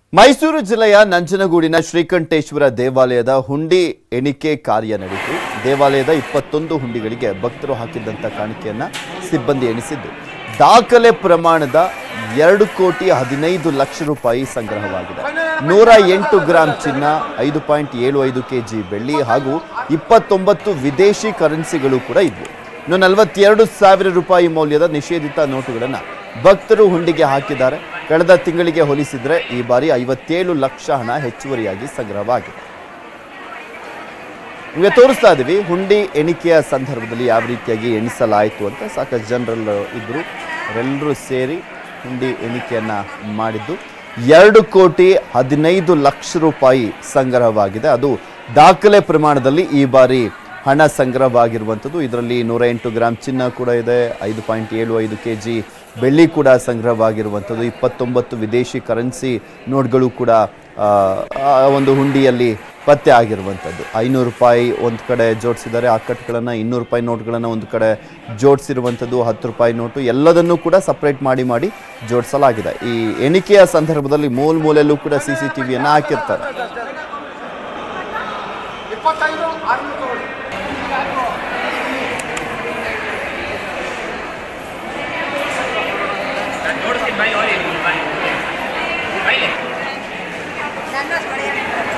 ಮೈಸೂರು ಜಿಲ್ಲೆಯ ನಂಜನಗೂಡಿನ ಶ್ರೀಕಂಠೇಶ್ವರ ದೇವಾಲಯದ ಹುಂಡಿ ಎಣಿಕೆ ಕಾರ್ಯ ನಡೆಯಿತು ದೇವಾಲಯದ ಇಪ್ಪತ್ತೊಂದು ಹುಂಡಿಗಳಿಗೆ ಭಕ್ತರು ಹಾಕಿದ್ದಂಥ ಕಾಣಿಕೆಯನ್ನ ಸಿಬ್ಬಂದಿ ಎಣಿಸಿದ್ದು ದಾಖಲೆ ಪ್ರಮಾಣದ ಎರಡು ಕೋಟಿ ಹದಿನೈದು ಲಕ್ಷ ರೂಪಾಯಿ ಸಂಗ್ರಹವಾಗಿದೆ ನೂರ ಎಂಟು ಗ್ರಾಂ ಚಿನ್ನ ಐದು ಪಾಯಿಂಟ್ ಏಳು ಐದು ಕೆಜಿ ಬೆಳ್ಳಿ ಹಾಗೂ ಇಪ್ಪತ್ತೊಂಬತ್ತು ವಿದೇಶಿ ಕರೆನ್ಸಿಗಳು ಕೂಡ ಇದ್ವು ಇನ್ನು ನಲವತ್ತೆರಡು ಸಾವಿರ ರೂಪಾಯಿ ಮೌಲ್ಯದ ನಿಷೇಧಿತ ನೋಟುಗಳನ್ನು ಭಕ್ತರು ಹುಂಡಿಗೆ ಹಾಕಿದ್ದಾರೆ ಕಳೆದ ತಿಂಗಳಿಗೆ ಹೋಲಿಸಿದ್ರೆ ಈ ಬಾರಿ ಐವತ್ತೇಳು ಲಕ್ಷ ಹಣ ಹೆಚ್ಚುವರಿಯಾಗಿ ಸಂಗ್ರಹವಾಗಿದೆ ನಿಮಗೆ ತೋರಿಸ್ತಾ ಇದೀವಿ ಹುಂಡಿ ಎಣಿಕೆಯ ಸಂದರ್ಭದಲ್ಲಿ ಯಾವ ರೀತಿಯಾಗಿ ಎಣಿಸಲಾಯಿತು ಅಂತ ಸಾಕಷ್ಟು ಜನರೆಲ್ಲ ಇದ್ರು ಅವರೆಲ್ಲರೂ ಸೇರಿ ಹುಂಡಿ ಎಣಿಕೆಯನ್ನ ಮಾಡಿದ್ದು ಎರಡು ಕೋಟಿ ಹದಿನೈದು ಲಕ್ಷ ರೂಪಾಯಿ ಸಂಗ್ರಹವಾಗಿದೆ ಅದು ದಾಖಲೆ ಪ್ರಮಾಣದಲ್ಲಿ ಈ ಬಾರಿ ಹಣ ಸಂಗ್ರಹವಾಗಿರುವಂಥದ್ದು ಇದರಲ್ಲಿ ನೂರ ಎಂಟು ಗ್ರಾಂ ಚಿನ್ನ ಕೂಡ ಇದೆ ಐದು ಪಾಯಿಂಟ್ ಏಳು ಐದು ಕೆ ಜಿ ಬೆಳ್ಳಿ ಕೂಡ ಸಂಗ್ರಹವಾಗಿರುವಂಥದ್ದು ಇಪ್ಪತ್ತೊಂಬತ್ತು ವಿದೇಶಿ ಕರೆನ್ಸಿ ನೋಟ್ಗಳು ಕೂಡ ಆ, ಆ ಒಂದು ಹುಂಡಿಯಲ್ಲಿ ಪತ್ತೆ ಆಗಿರುವಂಥದ್ದು ಐನೂರು ರೂಪಾಯಿ ಒಂದು ಕಡೆ ಜೋಡಿಸಿದ್ದಾರೆ ಆ ಕಟ್ಗಳನ್ನು ಇನ್ನೂರು ರೂಪಾಯಿ ನೋಟ್ಗಳನ್ನು ಒಂದು ಕಡೆ ಜೋಡಿಸಿರುವಂಥದ್ದು ಹತ್ತು ರೂಪಾಯಿ ನೋಟು ಎಲ್ಲದನ್ನೂ ಕೂಡ ಸಪ್ರೇಟ್ ಮಾಡಿ ಮಾಡಿ ಜೋಡಿಸಲಾಗಿದೆ ಈ ಎಣಿಕೆಯ ಸಂದರ್ಭದಲ್ಲಿ ಮೂಲ ಮೂಲೆಯಲ್ಲೂ ಕೂಡ ಸಿ ಸಿ ಟಿ ವಿಯನ್ನು ಹಾಕಿರ್ತಾರೆ ಇಪ್ಪತ್ತೈದು ಆರುನೂರು ತಗೊಳ್ಳಿ ನೋಡ್ತೀನಿ ಬೈ ನೋಡಿ ಬೈ ಬೈಲೆ ನನ್ನ ಹೊಡೆಯ